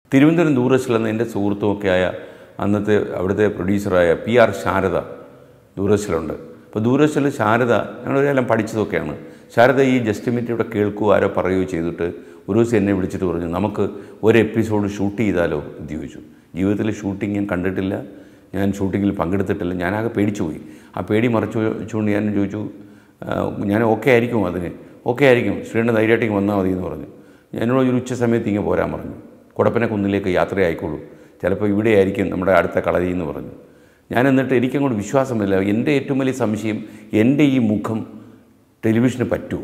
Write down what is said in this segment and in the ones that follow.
തിരുവനന്തപുരം ദൂരദർശനിൽ നിന്ന് എൻ്റെ സുഹൃത്തുമൊക്കെ ആയ അന്നത്തെ അവിടുത്തെ പ്രൊഡ്യൂസറായ പി ആർ ശാരദ ദൂരദർശനിലുണ്ട് അപ്പോൾ ദൂരദർശനിൽ ശാരദ ഞങ്ങളൊരെല്ലാം പഠിച്ചതൊക്കെയാണ് ശാരദ ഈ ജസ്റ്റിമിറ്റ് ഇവിടെ കേൾക്കുകയോ ആരോ പറയുകയോ ചെയ്തിട്ട് ഒരു ദിവസം എന്നെ വിളിച്ചിട്ട് പറഞ്ഞു നമുക്ക് ഒരു എപ്പിസോഡ് ഷൂട്ട് ചെയ്താലോ എന്ന് ചോദിച്ചു ജീവിതത്തിൽ ഷൂട്ടിംഗ് ഞാൻ കണ്ടിട്ടില്ല ഞാൻ ഷൂട്ടിങ്ങിൽ പങ്കെടുത്തിട്ടില്ല ഞാനാകെ പേടിച്ചു പോയി ആ പേടി മറച്ചു വെച്ചുകൊണ്ട് ഞാൻ ചോദിച്ചു ആ, ഞാൻ ഓക്കെ ആയിരിക്കും അതിന് ഓക്കെ ആയിരിക്കും ശ്രീയുടെ ധൈര്യമായിട്ടേക്ക് വന്നാൽ മതി എന്ന് പറഞ്ഞു ഞാനോട് ഒരു ഉച്ച സമയത്ത് ഇങ്ങനെ പോരാൻ പറഞ്ഞു കുടപ്പന കുന്നിലേക്ക് യാത്രയായിക്കോളൂ ചിലപ്പോൾ ഇവിടെ ആയിരിക്കും നമ്മുടെ അടുത്ത കളരി എന്ന് പറഞ്ഞു ഞാൻ എന്നിട്ട് എനിക്കങ്ങോട്ട് വിശ്വാസമില്ല എൻ്റെ ഏറ്റവും വലിയ സംശയം എൻ്റെ ഈ മുഖം ടെലിവിഷന് പറ്റുമോ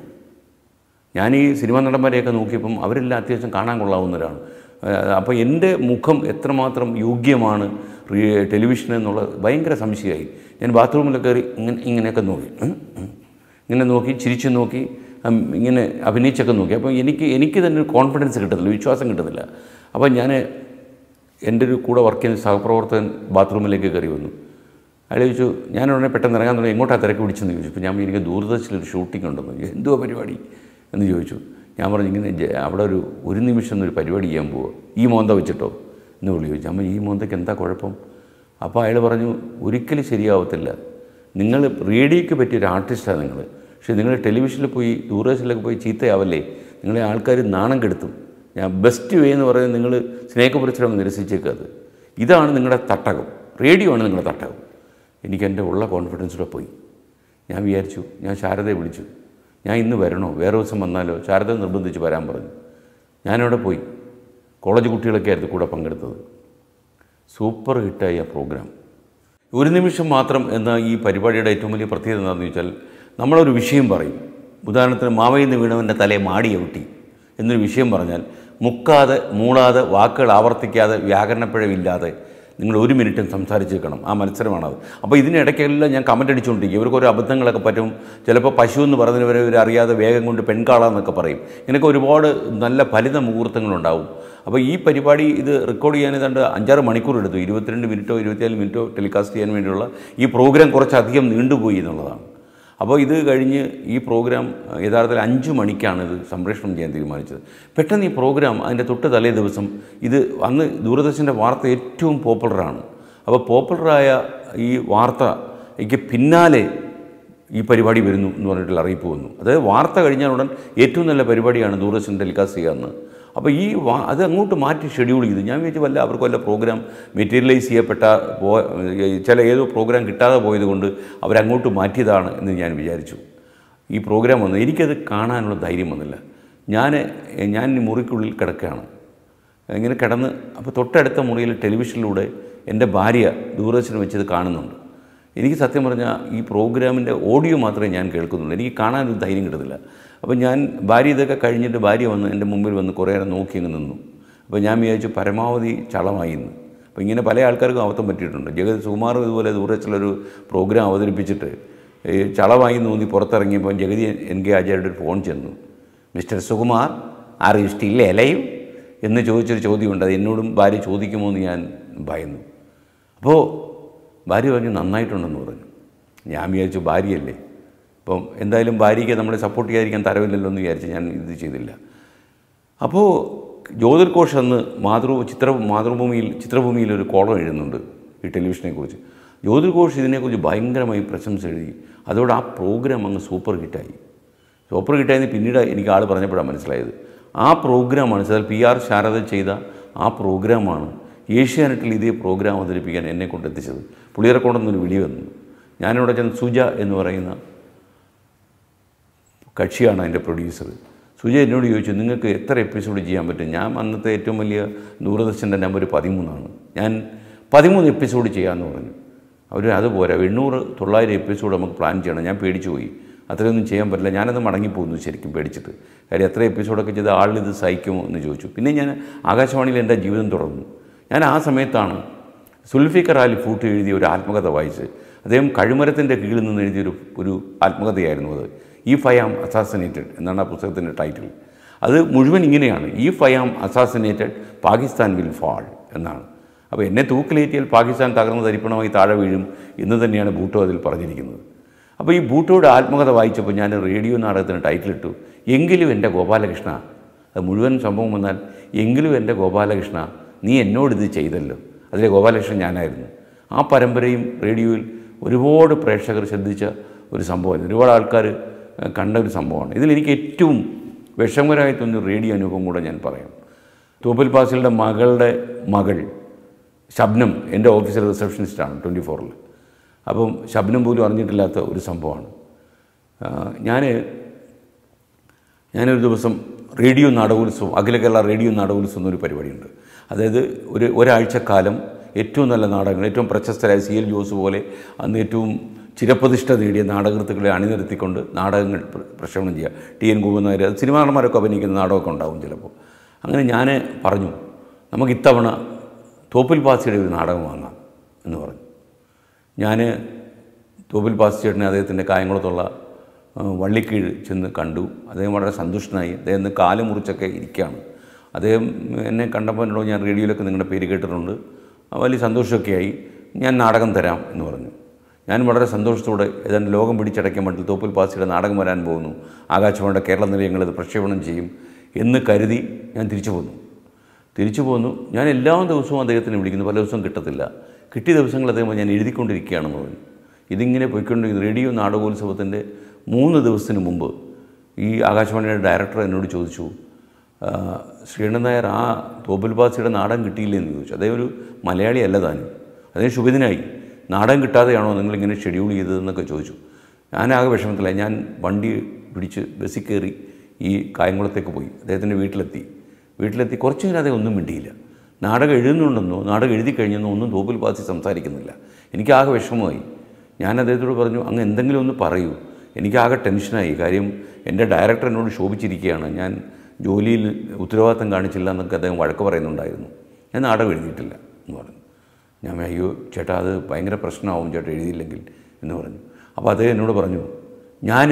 ഞാൻ ഈ സിനിമാ നടന്മാരെയൊക്കെ നോക്കിയപ്പം അവരെല്ലാം അത്യാവശ്യം കാണാൻ കൊള്ളാവുന്നവരാണ് അപ്പോൾ എൻ്റെ മുഖം എത്രമാത്രം യോഗ്യമാണ് റീ- ടെലിവിഷൻ എന്നുള്ളത് ഭയങ്കര സംശയമായി ഞാൻ ബാത്റൂമിലൊക്കെ കയറി ഇങ്ങനെ ഇങ്ങനെയൊക്കെ നോക്കി ഉം, ഉം. ഇങ്ങനെ നോക്കി ചിരിച്ചു നോക്കി ഉം, ഇങ്ങനെ അഭിനയിച്ചൊക്കെ നോക്കി അപ്പോൾ എനിക്ക് എനിക്ക് തന്നെ ഒരു കോൺഫിഡൻസ് കിട്ടുന്നില്ല വിശ്വാസം കിട്ടുന്നില്ല അപ്പോൾ ഞാൻ എൻ്റെ ഒരു കൂടെ വർക്ക് ചെയ്യുന്ന സഹപ്രവർത്തകൻ ബാത്റൂമിലേക്ക് കയറി വന്നു അയാൾ ചോദിച്ചു ഞാൻ ഉടനെ പെട്ടെന്ന് ഇറങ്ങാൻ തുടങ്ങി എങ്ങോട്ടാ തിരക്ക് പിടിച്ചെന്ന് ചോദിച്ചു അപ്പോൾ ഞാൻ എനിക്ക് ദൂരദർശനിലൊരു ഷൂട്ടിംഗ് ഉണ്ടെന്ന് ചോദിച്ചു എന്തുവാ പരിപാടി എന്ന് ചോദിച്ചു ഞാൻ പറഞ്ഞു ഇങ്ങനെ ജ- അവിടെ ഒരു ഒരു നിമിഷം ഒരു പരിപാടി ചെയ്യാൻ പോവുക ഈ മോന്ത വെച്ചിട്ടോ എന്ന് വിളി ചോദിച്ചു അമ്മ ഈ മോന്തയ്ക്ക് എന്താ കുഴപ്പം അപ്പോൾ അയാൾ പറഞ്ഞു ഒരിക്കലും ശരിയാവത്തില്ല നിങ്ങൾ റേഡിയോയ്ക്ക് പറ്റിയ ഒരു ആർട്ടിസ്റ്റാണ് നിങ്ങൾ പക്ഷേ നിങ്ങൾ ടെലിവിഷനിൽ പോയി ദൂരദർശനിലൊക്കെ പോയി ചീത്തയാവല്ലേ നിങ്ങളെ ആൾക്കാർ നാണം കെടുത്തും ഞാൻ ബെസ്റ്റ് വേ എന്ന് പറയുന്നത് നിങ്ങൾ സ്നേഹപുരച്ചിടം നിരസിച്ചേക്കുക അത് ഇതാണ് നിങ്ങളുടെ തട്ടകം റേഡിയോ ആണ് നിങ്ങളുടെ തട്ടകം എനിക്ക് എൻ്റെ ഉള്ള കോൺഫിഡൻസിലൂടെ പോയി ഞാൻ വിചാരിച്ചു ഞാൻ ശാരദയെ വിളിച്ചു ഞാൻ ഇന്ന് വരണോ വേറെ ദിവസം വന്നാലോ ശാരദ നിർബന്ധിച്ച് വരാൻ പറഞ്ഞു ഞാനവിടെ പോയി കോളേജ് കുട്ടികളൊക്കെ ആയിരുന്നു കൂടെ പങ്കെടുത്തത് സൂപ്പർ ഹിറ്റായി ആ പ്രോഗ്രാം ഒരു നിമിഷം മാത്രം എന്ന ഈ പരിപാടിയുടെ ഏറ്റവും വലിയ പ്രത്യേകത എന്താണെന്ന് ചോദിച്ചാൽ നമ്മളൊരു വിഷയം പറയും ഉദാഹരണത്തിന് മാവയിന്ന് വീണവൻ്റെ തലയെ മാടി ഔട്ടി എന്നൊരു വിഷയം പറഞ്ഞാൽ മുക്കാതെ മൂളാതെ വാക്കുകൾ ആവർത്തിക്കാതെ വ്യാകരണപ്പിഴവില്ലാതെ നിങ്ങൾ ഒരു മിനിറ്റും സംസാരിച്ചേക്കണം ആ മത്സരമാണത് അപ്പോൾ ഇതിനിടയ്ക്കെല്ലാം ഞാൻ കമൻ്റ് അടിച്ചുകൊണ്ടിരിക്കും ഇവർക്ക് ഓരോ അബദ്ധങ്ങളൊക്കെ പറ്റും ചിലപ്പോൾ പശു എന്ന് പറഞ്ഞതിന് വരെ ഇവർ അറിയാതെ വേഗം കൊണ്ട് പെൺകാളാന്നൊക്കെ പറയും ഇങ്ങനെയൊക്കെ ഒരുപാട് നല്ല ഫലിത മുഹൂർത്തങ്ങളുണ്ടാവും അപ്പോൾ ഈ പരിപാടി ഇത് റെക്കോർഡ് ചെയ്യാൻ ഏതാണ്ട് അഞ്ചാറ് മണിക്കൂർ എടുത്തു ഇരുപത്തിരണ്ട് മിനിറ്റോ ഇരുപത്തിനാല് മിനിറ്റോ ടെലികാസ്റ്റ് ചെയ്യാൻ വേണ്ടിയുള്ള ഈ പ്രോഗ്രാം കുറച്ചധികം നീണ്ടുപോയി എന്നുള്ളതാണ് അപ്പോൾ ഇത് കഴിഞ്ഞ് ഈ പ്രോഗ്രാം യഥാർത്ഥത്തിൽ അഞ്ച് മണിക്കാണ് ഇത് സംപ്രേഷണം ചെയ്യാൻ തീരുമാനിച്ചത് പെട്ടെന്ന് ഈ പ്രോഗ്രാം അതിൻ്റെ തൊട്ട് തലേ ദിവസം ഇത് അന്ന് ദൂരദർശൻ്റെ വാർത്ത ഏറ്റവും പോപ്പുലറാണ് അപ്പോൾ പോപ്പുലറായ ഈ വാർത്തയ്ക്ക് പിന്നാലെ ഈ പരിപാടി വരുന്നു എന്ന് പറഞ്ഞിട്ടുള്ള അറിയിപ്പ് വന്നു അതായത് വാർത്ത കഴിഞ്ഞാൽ ഉടൻ ഏറ്റവും നല്ല പരിപാടിയാണ് ദൂരദർശൻ ടെലികാസ്റ്റ് ചെയ്യാമെന്ന് അപ്പോൾ ഈ വാ അത് അങ്ങോട്ട് മാറ്റി ഷെഡ്യൂൾ ചെയ്തു ഞാൻ വിചാരിച്ചു വല്ല അവർക്ക് വല്ല പ്രോഗ്രാം മെറ്റീരിയലൈസ് ചെയ്യപ്പെട്ട പോ ചില ഏതോ പ്രോഗ്രാം കിട്ടാതെ പോയത് കൊണ്ട് അവരങ്ങോട്ട് മാറ്റിയതാണ് എന്ന് ഞാൻ വിചാരിച്ചു ഈ പ്രോഗ്രാം വന്നു എനിക്കത് കാണാനുള്ള ധൈര്യം വന്നില്ല ഞാൻ ഞാൻ ഈ മുറിക്കുള്ളിൽ കിടക്കുകയാണ് ഇങ്ങനെ കിടന്ന് അപ്പോൾ തൊട്ടടുത്ത മുറിയിൽ ടെലിവിഷനിലൂടെ എൻ്റെ ഭാര്യ ദൂരദർശനം വെച്ചത് കാണുന്നുണ്ട് എനിക്ക് സത്യം പറഞ്ഞാൽ ഈ പ്രോഗ്രാമിൻ്റെ ഓഡിയോ മാത്രമേ ഞാൻ കേൾക്കുന്നുള്ളൂ എനിക്ക് കാണാനൊരു ധൈര്യം കിട്ടുന്നില്ല അപ്പോൾ ഞാൻ ഭാര്യ ഇതൊക്കെ കഴിഞ്ഞിട്ട് ഭാര്യ വന്ന് എൻ്റെ മുമ്പിൽ വന്ന് കുറേ നേരം നോക്കി അങ്ങ് നിന്നു അപ്പോൾ ഞാൻ വിചാരിച്ചു പരമാവധി ചളമായി എന്ന് അപ്പോൾ ഇങ്ങനെ പല ആൾക്കാർക്കും അബദ്ധം പറ്റിയിട്ടുണ്ട് ജഗത് സുകുമാർ ഇതുപോലെ ദൂരത്തിലൊരു പ്രോഗ്രാം അവതരിപ്പിച്ചിട്ട് ഈ ചളമായി നോന്നി പുറത്തിറങ്ങിയപ്പോൾ ജഗതി എൻ കെ ആചാര്യയുടെ ഒരു ഫോൺ ചെന്നു mister Sukumar are you still എലയും എന്ന് ചോദിച്ചൊരു ചോദ്യമുണ്ട് അത് എന്നോടും ഭാര്യ ചോദിക്കുമോ എന്ന് ഞാൻ ഭയന്നു അപ്പോൾ ഭാര്യ പറഞ്ഞു നന്നായിട്ടുണ്ടെന്ന് പറഞ്ഞു ഞാൻ വിചാരിച്ചു ഭാര്യയല്ലേ അപ്പം എന്തായാലും ഭാര്യയ്ക്ക് നമ്മളെ സപ്പോർട്ട് ചെയ്യാതിരിക്കാൻ തരവില്ലല്ലോ എന്ന് വിചാരിച്ച് ഞാൻ ഇത് ചെയ്തില്ല അപ്പോൾ ജ്യോതിർ ഘോഷ് അന്ന് മാതൃ ചിത്ര മാതൃഭൂമിയിൽ ചിത്രഭൂമിയിൽ ഒരു കോളം എഴുതുന്നുണ്ട് ഈ ടെലിവിഷനെക്കുറിച്ച് ജ്യോതിർ ഘോഷ് ഇതിനെക്കുറിച്ച് ഭയങ്കരമായി പ്രശംസ എഴുതി അതോടെ ആ പ്രോഗ്രാം അങ്ങ് സൂപ്പർ ഹിറ്റായി സൂപ്പർ ഹിറ്റായെന്ന് പിന്നീട് എനിക്ക് ആൾ പറഞ്ഞപ്പോഴാണ് മനസ്സിലായത് ആ പ്രോഗ്രാമാണ് സാർ പി ആർ ശാരദ ചെയ്ത ആ പ്രോഗ്രാമാണ് ഏഷ്യാനെറ്റിൽ ഇതേ പ്രോഗ്രാം അവതരിപ്പിക്കാൻ എന്നെ കൊണ്ടെത്തിച്ചത് പുളിയറക്കോണ്ടെന്നൊരു വിളി വന്നു ഞാനിവിടെ ചെന്ന് സുജ എന്ന് പറയുന്ന കക്ഷിയാണ് അതിൻ്റെ പ്രൊഡ്യൂസർ സുജ എന്നോട് ചോദിച്ചു നിങ്ങൾക്ക് എത്ര എപ്പിസോഡ് ചെയ്യാൻ പറ്റും ഞാൻ അന്നത്തെ ഏറ്റവും വലിയ ദൂരദർശൻ്റെ നമ്പർ പതിമൂന്നാണ് ഞാൻ പതിമൂന്ന് എപ്പിസോഡ് ചെയ്യാമെന്ന് പറഞ്ഞു അവർ അതുപോരാ എണ്ണൂറ് തൊള്ളായിരം എപ്പിസോഡ് നമുക്ക് പ്ലാൻ ചെയ്യണം ഞാൻ പേടിച്ചു പോയി അത്രയൊന്നും ചെയ്യാൻ പറ്റില്ല ഞാനത് മടങ്ങിപ്പോകുന്നു ശരിക്കും പേടിച്ചിട്ട് കാര്യം എത്ര എപ്പിസോഡൊക്കെ ചെയ്ത് ആളിത് സഹിക്കുമോ എന്ന് ചോദിച്ചു പിന്നെ ഞാൻ ആകാശവാണിയിൽ എൻ്റെ ജീവിതം തുടർന്നു ഞാൻ ആ സമയത്താണ് സുൽഫിക്കർ അലി ഫൂട്ട് എഴുതിയ ഒരു ആത്മകഥ വായിച്ച് അദ്ദേഹം കഴുമരത്തിൻ്റെ കീഴിൽ നിന്ന് എഴുതിയൊരു ഒരു ആത്മകഥയായിരുന്നു അത് ഈ ഫയാം അസാസിനേറ്റഡ് എന്നാണ് ആ പുസ്തകത്തിൻ്റെ ടൈറ്റിൽ അത് മുഴുവൻ ഇങ്ങനെയാണ് ഈ if I am assassinated Pakistan will fall എന്നാണ് അപ്പോൾ എന്നെ തൂക്കിലേറ്റിയാൽ പാകിസ്ഥാൻ തകർന്ന് തരിപ്പണമായി താഴെ വീഴും എന്ന് തന്നെയാണ് ബൂട്ടോ അതിൽ പറഞ്ഞിരിക്കുന്നത് അപ്പോൾ ഈ ബൂട്ടോയുടെ ആത്മകഥ വായിച്ചപ്പോൾ ഞാൻ റേഡിയോ നാടകത്തിന് ടൈറ്റിലിട്ടു എങ്കിലും എൻ്റെ ഗോപാലകൃഷ്ണ അത് മുഴുവൻ സംഭവം വന്നാൽ എങ്കിലും എൻ്റെ ഗോപാലകൃഷ്ണ നീ എന്നോട് ഇത് ചെയ്തല്ലോ അതിലെ ഗോപാലകൃഷ്ണൻ ഞാനായിരുന്നു ആ പരമ്പരയും റേഡിയോയിൽ ഒരുപാട് പ്രേക്ഷകർ ശ്രദ്ധിച്ച ഒരു സംഭവമായിരുന്നു ഒരുപാട് ആൾക്കാർ ഏഹ്, കണ്ട ഒരു സംഭവമാണ് ഇതിലെനിക്ക് ഏറ്റവും വിഷമകരമായി തോന്നിയ ഒരു റേഡിയോ അനുഭവം കൂടെ ഞാൻ പറയാം തോപ്പിൽ പാസിലുടെ മകളുടെ മകൾ ശബ്നം എൻ്റെ ഓഫീസിലെ റിസപ്ഷനിസ്റ്റാണ് ട്വൻറ്റി ഫോറിൽ അപ്പം ശബ്നം പോലും അറിഞ്ഞിട്ടില്ലാത്ത ഒരു സംഭവമാണ് ഞാൻ ഞാനൊരു ദിവസം റേഡിയോ നാടകോത്സവം അഖില കേരള റേഡിയോ നാടകോത്സവം എന്നൊരു പരിപാടിയുണ്ട് അതായത് ഒരു ഒരാഴ്ചക്കാലം ഏറ്റവും നല്ല നാടകങ്ങൾ ഏറ്റവും പ്രശസ്തരായ സി എൽ ജോസ് പോലെ അന്ന് ഏറ്റവും ചിരപ്രതിഷ്ഠ നേടിയ നാടകൃത്തുക്കളെ അണിനിരത്തിക്കൊണ്ട് നാടകങ്ങൾ പ്ര- പ്രക്ഷേപണം ചെയ്യുക ടി എൻ ഗോപൻ നായർ അത് സിനിമാ നടന്മാരൊക്കെ അഭിനയിക്കുന്ന നാടകമൊക്കെ ഉണ്ടാവും ചിലപ്പോൾ അങ്ങനെ ഞാൻ പറഞ്ഞു നമുക്ക് ഇത്തവണ തോപ്പിൽ പാസിയുടെ ഒരു നാടകം വാങ്ങാം എന്ന് പറഞ്ഞു ഞാൻ തോപ്പിൽ പാസി ചേട്ടനെ അദ്ദേഹത്തിൻ്റെ കായംകുളത്തുള്ള ആ, വള്ളിക്കീഴ് ചെന്ന് കണ്ടു അദ്ദേഹം വളരെ സന്തുഷ്ടനായി അദ്ദേഹം ഇന്ന് കാല് മുറിച്ചൊക്കെ ഇരിക്കുകയാണ് അദ്ദേഹം എന്നെ കണ്ടപ്പോൾ എന്നോട് ഞാൻ റേഡിയോയിലൊക്കെ നിങ്ങളുടെ പേര് കേട്ടിട്ടുണ്ട് ആ, വലിയ സന്തോഷമൊക്കെയായി ഞാൻ നാടകം തരാം എന്ന് പറഞ്ഞു ഞാൻ വളരെ സന്തോഷത്തോടെ ഏതാണ്ട് ലോകം പിടിച്ചടയ്ക്കാൻ വേണ്ടി തോപ്പിൽ പാസിയുടെ നാടകം വരാൻ പോകുന്നു ആകാശവാണിയുടെ കേരള നിലയങ്ങൾ ഇത് പ്രക്ഷേപണം ചെയ്യും എന്ന് കരുതി ഞാൻ തിരിച്ചു പോന്നു തിരിച്ചു പോന്നു ഞാൻ എല്ലാ ദിവസവും അദ്ദേഹത്തിനെ വിളിക്കുന്നു പല ദിവസവും കിട്ടത്തില്ല കിട്ടിയ ദിവസങ്ങൾ അദ്ദേഹം ഞാൻ എഴുതിക്കൊണ്ടിരിക്കുകയാണെന്ന് പറഞ്ഞു ഇതിങ്ങനെ പോയിക്കൊണ്ടിരിക്കുന്നു റേഡിയോ നാടകോത്സവത്തിൻ്റെ മൂന്ന് ദിവസത്തിന് മുമ്പ് ഈ ആകാശവാണിയുടെ ഡയറക്ടർ എന്നോട് ചോദിച്ചു "ആ, ശ്രീകണ്ഠൻ നായർ ആ തോപ്പിൽ പാസിയുടെ നാടകം കിട്ടിയില്ലേ എന്ന് ചോദിച്ചു അദ്ദേഹം ഒരു മലയാളി അല്ല താനും അദ്ദേഹം ശുഭദിനായി നാടകം കിട്ടാതെയാണോ നിങ്ങളിങ്ങനെ ഷെഡ്യൂൾ ചെയ്തതെന്നൊക്കെ ചോദിച്ചു ഞാനാകെ വിഷമത്തിലായി ഞാൻ വണ്ടി പിടിച്ച് ബസ്സിൽ കയറി ഈ കായംകുളത്തേക്ക് പോയി അദ്ദേഹത്തിൻ്റെ വീട്ടിലെത്തി വീട്ടിലെത്തി കുറച്ചു നേരം അദ്ദേഹം ഒന്നും മിണ്ടിയില്ല നാടകം എഴുതുന്നുണ്ടെന്നോ നാടകം എഴുതി കഴിഞ്ഞെന്നോ ഒന്നും തോപ്പിൽ പാസി സംസാരിക്കുന്നില്ല എനിക്കാകെ വിഷമമായി ഞാൻ അദ്ദേഹത്തോട് പറഞ്ഞു അങ്ങ് എന്തെങ്കിലും ഒന്ന് പറയൂ എനിക്കാകെ ടെൻഷനായി കാര്യം എൻ്റെ ഡയറക്ടർ എന്നോട് ശോഭിച്ചിരിക്കുകയാണ് ഞാൻ ജോലിയിൽ ഉത്തരവാദിത്തം കാണിച്ചില്ല എന്നൊക്കെ അദ്ദേഹം വഴക്ക് പറയുന്നുണ്ടായിരുന്നു ഞാൻ നാടകം എഴുതിയിട്ടില്ല എന്ന് പറഞ്ഞു ഞാൻ അയ്യോ ചേട്ടാ അത് ഭയങ്കര പ്രശ്നമാവും ചേട്ടാ എഴുതിയില്ലെങ്കിൽ എന്ന് പറഞ്ഞു അപ്പോൾ അദ്ദേഹം എന്നോട് പറഞ്ഞു ഞാൻ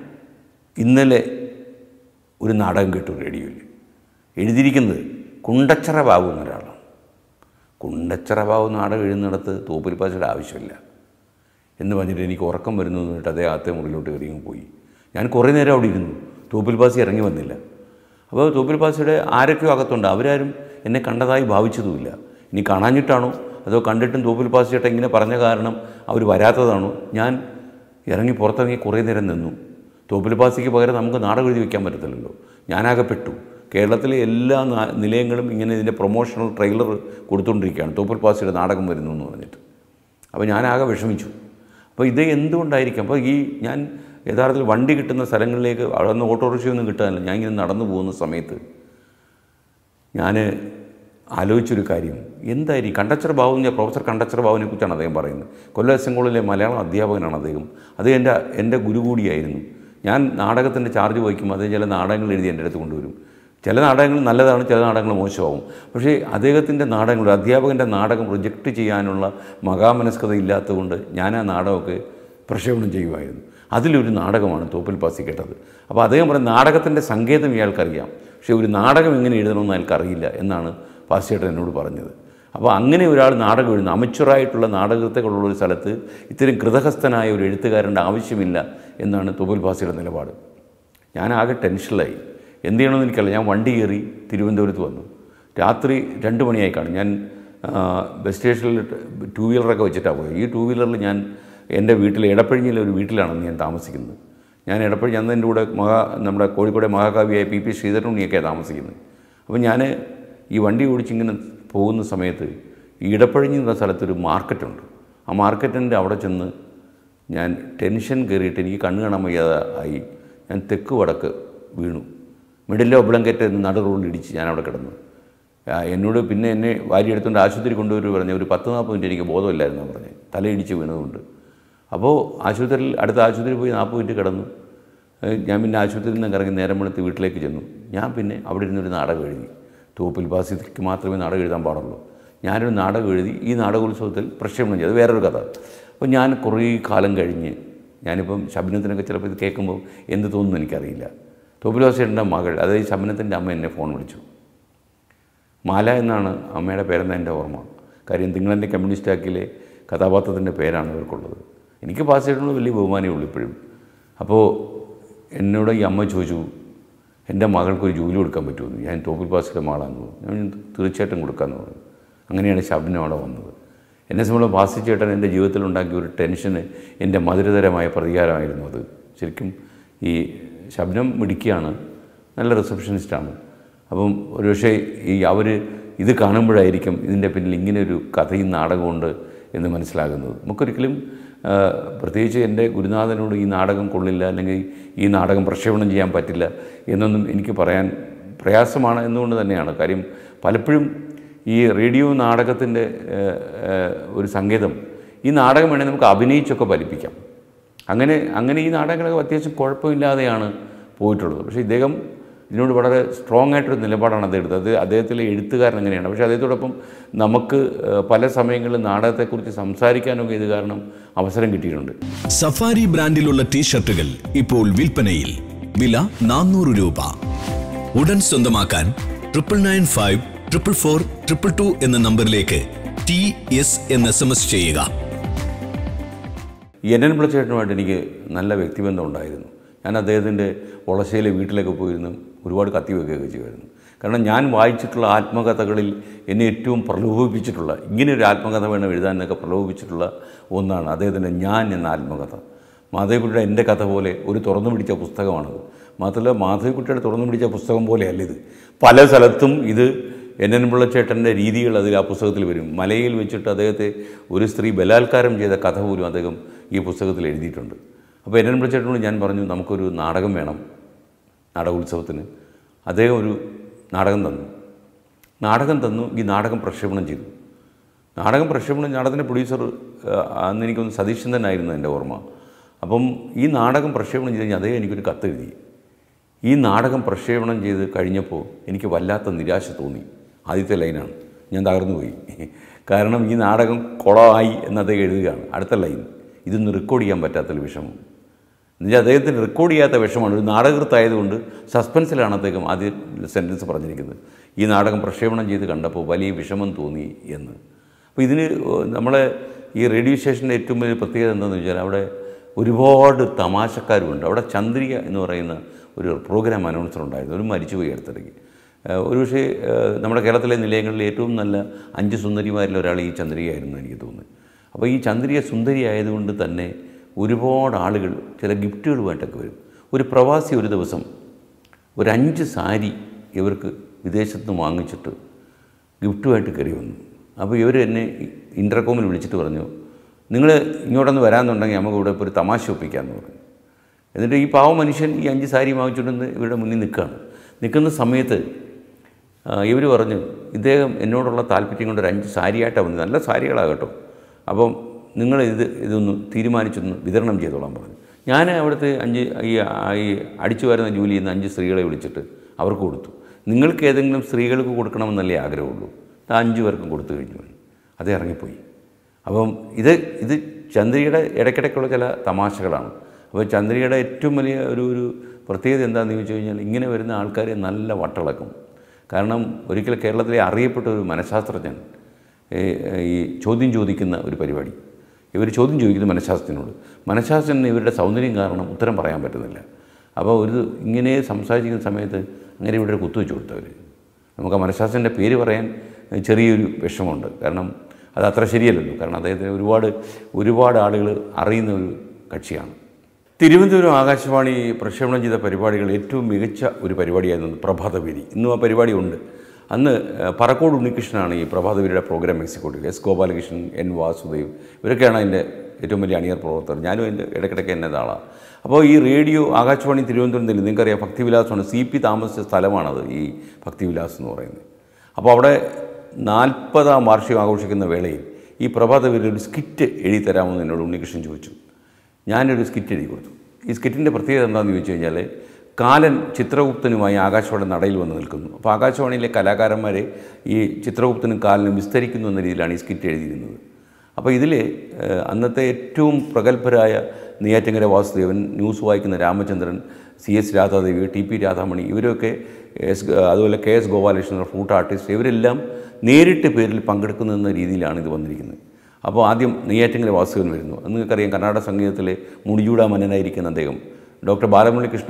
ഇന്നലെ ഒരു നാടകം കേട്ടു റേഡിയോയിൽ എഴുതിയിരിക്കുന്നത് കുണ്ടച്ചറ ബാബു എന്നൊരാളാണ് കുണ്ടച്ചറ ബാബു നാടകം എഴുതുന്നിടത്ത് തോപ്പിൽ പാച്ചയുടെ ആവശ്യമില്ല എന്ന് പറഞ്ഞിട്ട് എനിക്ക് ഉറക്കം വരുന്നു എന്ന് പറഞ്ഞിട്ട് അതേ അകത്തെ മുറിയിലോട്ട് കയറി അങ്ങ് പോയി ഞാൻ കുറേ നേരം അവിടെ ഇരുന്നു തോപ്പിൽ പാസി ഇറങ്ങി വന്നില്ല അപ്പോൾ തോപ്പിൽ പാസിയുടെ ആരൊക്കെയോ അകത്തുണ്ട് അവരാരും എന്നെ കണ്ടതായി ഭാവിച്ചതുമില്ല ഇനി കാണാഞ്ഞിട്ടാണോ അതോ കണ്ടിട്ടും തോപ്പിൽ പാസിയേട്ട ഇങ്ങനെ പറഞ്ഞ കാരണം അവർ വരാത്തതാണോ ഞാൻ ഇറങ്ങി പുറത്തിറങ്ങി കുറേ നേരം നിന്നു തോപ്പിൽ പാസിക്ക് പകരം നമുക്ക് നാടകം എഴുതി വയ്ക്കാൻ പറ്റത്തില്ലല്ലോ ഞാനാകെ പെട്ടു കേരളത്തിലെ എല്ലാ നാ- നിലയങ്ങളും ഇങ്ങനെ ഇതിൻ്റെ പ്രൊമോഷണൽ ട്രെയിലർ കൊടുത്തുകൊണ്ടിരിക്കുകയാണ് തോപ്പിൽ പാസിയുടെ നാടകം വരുന്നു എന്ന് പറഞ്ഞിട്ട് അപ്പോൾ ഞാനാകെ വിഷമിച്ചു അപ്പോൾ ഇത് എന്തുകൊണ്ടായിരിക്കും അപ്പോൾ ഈ ഞാൻ യഥാർത്ഥത്തിൽ വണ്ടി കിട്ടുന്ന സ്ഥലങ്ങളിലേക്ക് അവിടെ നിന്ന് ഓട്ടോറിക്ഷയൊന്നും കിട്ടാനില്ല ഞാൻ ഇങ്ങനെ നടന്നു പോകുന്ന സമയത്ത് ഞാൻ ആലോചിച്ചൊരു കാര്യം എന്തായിരിക്കും കണ്ടച്ചർ ബാബു ഞാൻ പ്രൊഫസർ കണ്ടച്ചർ ബാബുവിനെ കുറിച്ചാണ് അദ്ദേഹം പറയുന്നത് കൊല്ലം എസ് എൻ കോളേജിലെ മലയാളം അധ്യാപകനാണ് അദ്ദേഹം അത് എൻ്റെ എൻ്റെ ഗുരു കൂടിയായിരുന്നു ഞാൻ നാടകത്തിൻ്റെ ചാർജ് വഹിക്കുമ്പോൾ അദ്ദേഹം ചില നാടകങ്ങൾ എഴുതി എൻ്റെ അടുത്ത് കൊണ്ടുവരും ചില നാടകങ്ങൾ നല്ലതാണ് ചില നാടകങ്ങൾ മോശമാവും പക്ഷേ അദ്ദേഹത്തിൻ്റെ നാടകങ്ങൾ ഒരു അധ്യാപകൻ്റെ നാടകം പ്രൊജക്റ്റ് ചെയ്യാനുള്ള മഹാമനസ്കത ഇല്ലാത്തതുകൊണ്ട് ഞാൻ ആ നാടകമൊക്കെ പ്രക്ഷേപണം ചെയ്യുമായിരുന്നു അതിലൊരു നാടകമാണ് തോപ്പിൽ പാസി കേട്ടത് അപ്പോൾ അദ്ദേഹം പറഞ്ഞ നാടകത്തിൻ്റെ സങ്കേതം ഇയാൾക്കറിയാം പക്ഷേ ഒരു നാടകം എങ്ങനെ എഴുതണമെന്ന് അയാൾക്കറിയില്ല എന്നാണ് പാസിയേട്ടൻ എന്നോട് പറഞ്ഞത് അപ്പോൾ അങ്ങനെ ഒരാൾ നാടകം എഴുതുന്ന അമച്ചുറായിട്ടുള്ള നാടകത്തെക്കുള്ള ഒരു സ്ഥലത്ത് ഇത്തരം കൃതഹസ്ഥനായ ഒരു എഴുത്തുകാരൻ്റെ ആവശ്യമില്ല എന്നാണ് തോപ്പിൽ പാസിയുടെ നിലപാട് ഞാൻ ആകെ ടെൻഷനിലായി എന്ത് ചെയ്യണമെന്ന് എനിക്കറിയില്ല ഞാൻ വണ്ടി കയറി തിരുവനന്തപുരത്ത് വന്നു രാത്രി രണ്ട് മണിയായി കാണും ഞാൻ ആ, ബസ് സ്റ്റേഷനിൽ ടൂ വീലറൊക്കെ വെച്ചിട്ടാണ് പോയത് ഈ ടൂ വീലറിൽ ഞാൻ എൻ്റെ വീട്ടിൽ എടപ്പഴിഞ്ഞിലെ ഒരു വീട്ടിലാണ് ഞാൻ താമസിക്കുന്നത് ഞാൻ എടപ്പഴിഞ്ഞ് അന്ന് എൻ്റെ കൂടെ മഹാ നമ്മുടെ കോഴിക്കോടെ മഹാകാവ്യായ പി പി ശ്രീധരനുണ്ണിയൊക്കെയാണ് താമസിക്കുന്നത് അപ്പോൾ ഞാൻ ഈ വണ്ടി ഓടിച്ചിങ്ങനെ പോകുന്ന സമയത്ത് ഈ ഇടപ്പഴിഞ്ഞ് എന്ന സ്ഥലത്തൊരു മാർക്കറ്റുണ്ട് ആ മാർക്കറ്റിൻ്റെ അവിടെ ചെന്ന് ഞാൻ ടെൻഷൻ കയറിയിട്ട് എനിക്ക് കണ്ണ് കാണാൻ വയ്യാതെ ആയി ഞാൻ തെക്ക് വടക്ക് വീണു മിഡിലെ ഒബ്ലങ്കറ്റ് നടു റോഡിൽ ഇടിച്ച് ഞാൻ അവിടെ കിടന്നു ആ, എന്നോട് പിന്നെ എന്നെ വാരി എടുത്തുകൊണ്ട് ആശുപത്രി കൊണ്ടുവരും പറഞ്ഞു ഒരു പത്ത് നാൽപ്പത് മിനിറ്റ് എനിക്ക് ബോധമില്ലായിരുന്നു പറഞ്ഞു തലയിടിച്ച് വീണതുകൊണ്ട് അപ്പോൾ ആശുപത്രിയിൽ അടുത്ത ആശുപത്രിയിൽ പോയി നാൽപ്പത് മിനിറ്റ് കിടന്നു ഏഹ് ഞാൻ പിന്നെ ആശുപത്രിയിൽ നിന്ന് ഇറങ്ങി നേരം വെളുത്ത് വീട്ടിലേക്ക് ചെന്നു ഞാൻ പിന്നെ അവിടെ ഇരുന്നൊരു നാടകം എഴുതി തോപ്പിൽ ബാസിക്ക് മാത്രമേ നാടകം എഴുതാൻ പാടുള്ളൂ ഞാനൊരു നാടകം എഴുതി ഈ നാടകോത്സവത്തിൽ പ്രക്ഷേപണം ചെയ്തു വേറൊരു കഥ അപ്പോൾ ഞാൻ കുറേ കാലം കഴിഞ്ഞ് ഞാനിപ്പം ശബനത്തിനൊക്കെ ചിലപ്പോൾ ഇത് കേൾക്കുമ്പോൾ എന്ത് തോന്നുന്നു എനിക്കറിയില്ല തോപ്പിൽ ബാസിയുടെ മകൾ അതായത് ശബനത്തിൻ്റെ അമ്മ എന്നെ ഫോൺ വിളിച്ചു മാല എന്നാണ് അമ്മയുടെ പേരെന്ന എൻ്റെ ഓർമ്മ കാര്യം തിങ്കളൻ്റെ കമ്മ്യൂണിസ്റ്റ് ആക്കിലെ കഥാപാത്രത്തിൻ്റെ പേരാണ് ഇവർക്കുള്ളത് എനിക്ക് പാസ്സായിട്ടുള്ള വലിയ ബഹുമാനമേ ഉള്ളൂ ഇപ്പോഴും അപ്പോൾ എന്നോട് ഈ അമ്മ ചോദിച്ചു എൻ്റെ മകൾക്കൊരു ജോലി കൊടുക്കാൻ പറ്റുമെന്ന് ഞാൻ തോപ്പിൽ പാസിലെ മകളാന്ന് പറഞ്ഞു ഞാൻ തീർച്ചയായിട്ടും കൊടുക്കാമെന്ന് പറഞ്ഞു അങ്ങനെയാണ് ശബ്നം അവിടെ വന്നത് എന്നെ സംബന്ധിച്ച് ബാസി ചേട്ടൻ എൻ്റെ ജീവിതത്തിൽ ഉണ്ടാക്കിയ ഒരു ടെൻഷന് എൻ്റെ മധുരതരമായ പ്രതികാരമായിരുന്നു അത് ശരിക്കും ഈ ശബ്നം മിടിക്കുകയാണ് നല്ല റിസപ്ഷനിസ്റ്റാണ് അപ്പം ഒരുപക്ഷെ ഈ അവർ ഇത് കാണുമ്പോഴായിരിക്കും ഇതിൻ്റെ പിന്നിൽ ഇങ്ങനെ ഒരു കഥയും നാടകമുണ്ട് എന്ന് മനസ്സിലാകുന്നത് നമുക്കൊരിക്കലും ആ, പ്രത്യേകിച്ച് എൻ്റെ ഗുരുനാഥനോട് ഈ നാടകം കൊള്ളില്ല അല്ലെങ്കിൽ ഈ നാടകം പ്രക്ഷേപണം ചെയ്യാൻ പറ്റില്ല എന്നൊന്നും എനിക്ക് പറയാൻ പ്രയാസമാണ് എന്നുകൊണ്ട് തന്നെയാണ് കാര്യം പലപ്പോഴും ഈ റേഡിയോ നാടകത്തിൻ്റെ ഏഹ്, ഏഹ്, ഒരു സങ്കേതം ഈ നാടകം വേണേൽ നമുക്ക് അഭിനയിച്ചൊക്കെ ഫലിപ്പിക്കാം അങ്ങനെ അങ്ങനെ ഈ നാടകങ്ങളൊക്കെ അത്യാവശ്യം കുഴപ്പമില്ലാതെയാണ് പോയിട്ടുള്ളത് പക്ഷേ ഇദ്ദേഹം ഇതിനോട് വളരെ സ്ട്രോങ് ആയിട്ടൊരു നിലപാടാണ് അദ്ദേഹം എടുത്തത് അത് അദ്ദേഹത്തിലെ എഴുത്തുകാരൻ അങ്ങനെയാണ് പക്ഷേ അദ്ദേഹത്തോടൊപ്പം നമുക്ക് ഏഹ്, പല സമയങ്ങളിൽ നാടകത്തെക്കുറിച്ച് സംസാരിക്കാനൊക്കെ ഇത് കാരണം അവസരം കിട്ടിയിട്ടുണ്ട് സഫാരി ബ്രാൻഡിലുള്ള ടീഷർട്ടുകൾ ഇപ്പോൾ വിൽപ്പനയിൽ വില നാനൂറ് രൂപ ഉടൻ സ്വന്തമാക്കാൻ triple nine five triple four triple two എന്ന നമ്പറിലേക്ക് ടി എസ് എന്ന് എസ് എം എസ് ചെയ്യുക ഈ എൻ എൻ പിള്ളച്ചേട്ടനുമായിട്ട് എനിക്ക് നല്ല വ്യക്തിബന്ധം ഉണ്ടായിരുന്നു ഞാൻ അദ്ദേഹത്തിൻ്റെ ഒളശയിലെ വീട്ടിലൊക്കെ പോയിരുന്നു ഒരുപാട് കത്തി വെക്കുകയൊക്കെ ചെയ്യുമായിരുന്നു കാരണം ഞാൻ വായിച്ചിട്ടുള്ള ആത്മകഥകളിൽ എന്നെ ഏറ്റവും പ്രലോഭിപ്പിച്ചിട്ടുള്ള ഇങ്ങനെ ഒരു ആത്മകഥ വേണം എഴുതാനൊക്കെ പ്രലോഭിപ്പിച്ചിട്ടുള്ള ഒന്നാണ് അദ്ദേഹത്തിൻ്റെ ഞാൻ എന്ന ആത്മകഥ മാധവിക്കുട്ടിയുടെ എൻ്റെ കഥ പോലെ ഒരു തുറന്നു പിടിച്ച പുസ്തകമാണത് മാത്രമല്ല മാധവിക്കുട്ടിയുടെ തുറന്നു പിടിച്ച പുസ്തകം പോലെയല്ല ഇത് പല സ്ഥലത്തും ഇത് എൻ എൻ പിള്ളച്ചേട്ടൻ്റെ രീതികൾ അതിൽ ആ പുസ്തകത്തിൽ വരും മലയിൽ വെച്ചിട്ട് അദ്ദേഹത്തെ ഒരു സ്ത്രീ ബലാത്കാരം ചെയ്ത കഥ പോലും അദ്ദേഹം ഈ പുസ്തകത്തിൽ എഴുതിയിട്ടുണ്ട് അപ്പോൾ എൻ എൻ പിള്ളച്ചേട്ടനോട് ഞാൻ പറഞ്ഞു നമുക്കൊരു നാടകം വേണം നാടകോത്സവത്തിന് അദ്ദേഹം ഒരു നാടകം തന്നു നാടകം തന്നു ഈ നാടകം പ്രക്ഷേപണം ചെയ്തു നാടകം പ്രക്ഷേപണം നാടകത്തിൻ്റെ പ്രൊഡ്യൂസർ ആ, അന്ന് എനിക്കൊന്ന് സതീശൻ തന്നെ ആയിരുന്നു എൻ്റെ ഓർമ്മ അപ്പം ഈ നാടകം പ്രക്ഷേപണം ചെയ്ത് കഴിഞ്ഞാൽ അദ്ദേഹം എനിക്കൊരു കത്തെഴുതി ഈ നാടകം പ്രക്ഷേപണം ചെയ്ത് കഴിഞ്ഞപ്പോൾ എനിക്ക് വല്ലാത്ത നിരാശ തോന്നി ആദ്യത്തെ ലൈനാണ് ഞാൻ തകർന്നു പോയി കാരണം ഈ നാടകം കുളമായി എന്ന് അദ്ദേഹം എഴുതുകയാണ് അടുത്ത ലൈൻ ഇതൊന്ന് റെക്കോർഡ് ചെയ്യാൻ പറ്റാത്തൊരു വിഷമം എന്നുവെച്ചാൽ അദ്ദേഹത്തിന് റെക്കോർഡ് ചെയ്യാത്ത വിഷമമാണ് ഒരു നാടകൃത്തായതുകൊണ്ട് സസ്പെൻസിലാണ് അദ്ദേഹം ആദ്യം സെൻറ്റൻസ് പറഞ്ഞിരിക്കുന്നത് ഈ നാടകം പ്രക്ഷേപണം ചെയ്ത് കണ്ടപ്പോൾ വലിയ വിഷമം തോന്നി എന്ന് അപ്പോൾ ഇതിന് നമ്മളെ ഈ റേഡിയോ സ്റ്റേഷൻ്റെ ഏറ്റവും വലിയ പ്രത്യേകത എന്താണെന്ന് വെച്ചാൽ അവിടെ ഒരുപാട് തമാശക്കാരുമുണ്ട് അവിടെ ചന്ദ്രിക എന്ന് പറയുന്ന ഒരു പ്രോഗ്രാം അനൗൺസർ ഉണ്ടായിരുന്നു ഒരു മരിച്ചുപോയി അടുത്തിടയ്ക്ക് ഏഹ് ഒരുപക്ഷേ ഏഹ് നമ്മുടെ കേരളത്തിലെ നിലയങ്ങളിൽ ഏറ്റവും നല്ല അഞ്ച് സുന്ദരിമാരിൽ ഒരാൾ ഈ ചന്ദ്രികയായിരുന്നു എനിക്ക് തോന്നുന്നത് അപ്പോൾ ഈ ചന്ദ്രിക സുന്ദരി ആയതുകൊണ്ട് തന്നെ ഒരുപാട് ആളുകൾ ചില ഗിഫ്റ്റുകളുമായിട്ടൊക്കെ വരും ഒരു പ്രവാസി ഒരു ദിവസം ഒരു അഞ്ച് സാരി ഇവർക്ക് വിദേശത്ത് നിന്ന് വാങ്ങിച്ചിട്ട് ഗിഫ്റ്റുമായിട്ട് കയറി വന്നു അപ്പോൾ ഇവർ എന്നെ ഇൻ്റർകോമിൽ വിളിച്ചിട്ട് പറഞ്ഞു നിങ്ങൾ ഇങ്ങോട്ടൊന്ന് വരാമെന്നുണ്ടെങ്കിൽ നമുക്ക് ഇവിടെ ഇപ്പോൾ ഒരു തമാശ ഒപ്പിക്കാമെന്ന് പറഞ്ഞു എന്നിട്ട് ഈ പാവ മനുഷ്യൻ ഈ അഞ്ച് സാരി വാങ്ങിച്ചുകൊണ്ടെന്ന് ഇവരുടെ മുന്നിൽ നിൽക്കുകയാണ് നിൽക്കുന്ന സമയത്ത് ഇവർ പറഞ്ഞു ഇദ്ദേഹം എന്നോടുള്ള താല്പര്യം കൊണ്ട് ഒരു അഞ്ച് സാരിയായിട്ടാണ് വന്നത് നല്ല സാരികളാണ് കേട്ടോ അപ്പം നിങ്ങൾ ഇത് ഇതൊന്ന് തീരുമാനിച്ചൊന്ന് വിതരണം ചെയ്തോളാൻ പറഞ്ഞു ഞാൻ അവിടുത്തെ അഞ്ച് ഈ ഈ അടിച്ചു വരുന്ന ജോലി ചെയ്യുന്ന അഞ്ച് സ്ത്രീകളെ വിളിച്ചിട്ട് അവർക്ക് കൊടുത്തു നിങ്ങൾക്ക് ഏതെങ്കിലും സ്ത്രീകൾക്ക് കൊടുക്കണമെന്നല്ലേ ആഗ്രഹമുള്ളൂ ആ അഞ്ച് പേർക്കും കൊടുത്തു കഴിഞ്ഞു അത് ഇറങ്ങിപ്പോയി അപ്പം ഇത് ഇത് ചന്ദ്രികയുടെ ഇടയ്ക്കിടയ്ക്കുള്ള ചില തമാശകളാണ് അപ്പോൾ ചന്ദ്രികയുടെ ഏറ്റവും വലിയ ഒരു ഒരു പ്രത്യേകത എന്താണെന്ന് ചോദിച്ചു കഴിഞ്ഞാൽ ഇങ്ങനെ വരുന്ന ആൾക്കാരെ നല്ല വട്ടിളക്കും കാരണം ഒരിക്കൽ കേരളത്തിലെ അറിയപ്പെട്ട ഒരു മനഃശാസ്ത്രജ്ഞൻ ഈ- ഈ ചോദ്യം ചോദിക്കുന്ന ഒരു പരിപാടി ഇവർ ചോദ്യം ചോദിക്കുന്നു മനഃശാസ്ത്രജ്ഞനോട് മനഃശാസ്ത്രജ്ഞന് ഇവരുടെ സൗന്ദര്യം കാരണം ഉത്തരം പറയാൻ പറ്റുന്നില്ല അപ്പോൾ ഒരു ഇങ്ങനെ സംസാരിക്കുന്ന സമയത്ത് അങ്ങനെ ഇവിടെ ഒരു കുത്തുവെച്ച് കൊടുത്തവർ നമുക്ക് ആ മനഃശാസ്ത്രജ്ഞൻ്റെ പേര് പറയാൻ ചെറിയൊരു വിഷമമുണ്ട് കാരണം അത് അത്ര ശരിയല്ലല്ലോ കാരണം അദ്ദേഹത്തിന് ഒരുപാട് ഒരുപാട് ആളുകൾ അറിയുന്ന ഒരു കക്ഷിയാണ് തിരുവനന്തപുരം ആകാശവാണി പ്രക്ഷേപണം ചെയ്ത പരിപാടികൾ ഏറ്റവും മികച്ച ഒരു പരിപാടിയായിരുന്നു പ്രഭാതവേദി ഇന്നും ആ പരിപാടി ഉണ്ട് അന്ന് ഏഹ്, പറക്കോട് ഉണ്ണികൃഷ്ണനാണ് ഈ പ്രഭാതവേദിയുടെ program executive S Gopalakrishnan N Vasudev ഇവരൊക്കെയാണ് അതിൻ്റെ ഏറ്റവും വലിയ അണിയർ പ്രവർത്തകർ ഞാനും അതിൻ്റെ ഇടയ്ക്കിടയ്ക്ക് എന്നെ ആളാണ് അപ്പോൾ ഈ റേഡിയോ ആകാശവാണി തിരുവനന്തപുരം തന്നെ നിങ്ങൾക്കറിയാം ഭക്തിവിലാസമാണ് സി പി താമസിച്ച സ്ഥലമാണത് ഈ ഭക്തിവിലാസ് എന്ന് പറയുന്നത് അപ്പോൾ അവിടെ നാൽപ്പതാം വാർഷികം ആഘോഷിക്കുന്ന വേളയിൽ ഈ പ്രഭാതവേദിയിൽ ഒരു സ്കിറ്റ് എഴുതി തരാമെന്ന് എന്നോട് ഉണ്ണികൃഷ്ണൻ ചോദിച്ചു ഞാനൊരു സ്കിറ്റ് എഴുതി കൊടുത്തു ഈ സ്കിറ്റിൻ്റെ പ്രത്യേകത എന്താണെന്ന് ചോദിച്ചു കഴിഞ്ഞാൽ കാലൻ ചിത്രഗുപ്തനുമായി ആകാശവാണി നടയിൽ വന്ന് നിൽക്കുന്നു അപ്പോൾ ആകാശവാണിയിലെ കലാകാരന്മാരെ ഈ ചിത്രഗുപ്തനും കാലനും വിസ്തരിക്കുന്നു എന്ന രീതിയിലാണ് ഈ സ്കിറ്റ് എഴുതിയിരുന്നത് അപ്പോൾ ഇതിൽ അന്നത്തെ ഏറ്റവും പ്രഗത്ഭരായ നെയ്യാറ്റിങ്കര വാസുദേവൻ ന്യൂസ് വായിക്കുന്ന Ramachandran C S Radhadevi T P Radhamani ഇവരൊക്കെ എസ് അതുപോലെ K S Gopalakrishnan flute artist ഇവരെല്ലാം നേരിട്ട് പേരിൽ പങ്കെടുക്കുന്ന രീതിയിലാണ് ഇത് വന്നിരിക്കുന്നത് അപ്പോൾ ആദ്യം നെയ്യാറ്റിങ്കര വാസുദേവൻ വരുന്നു അന്ന് നിങ്ങൾക്കറിയാം കർണാടക സംഗീതത്തിലെ മുടിചൂടാ മന്നനായിരിക്കുന്ന അദ്ദേഹം ഡോക്ടർ ബാലമുരളി കൃഷ്ണ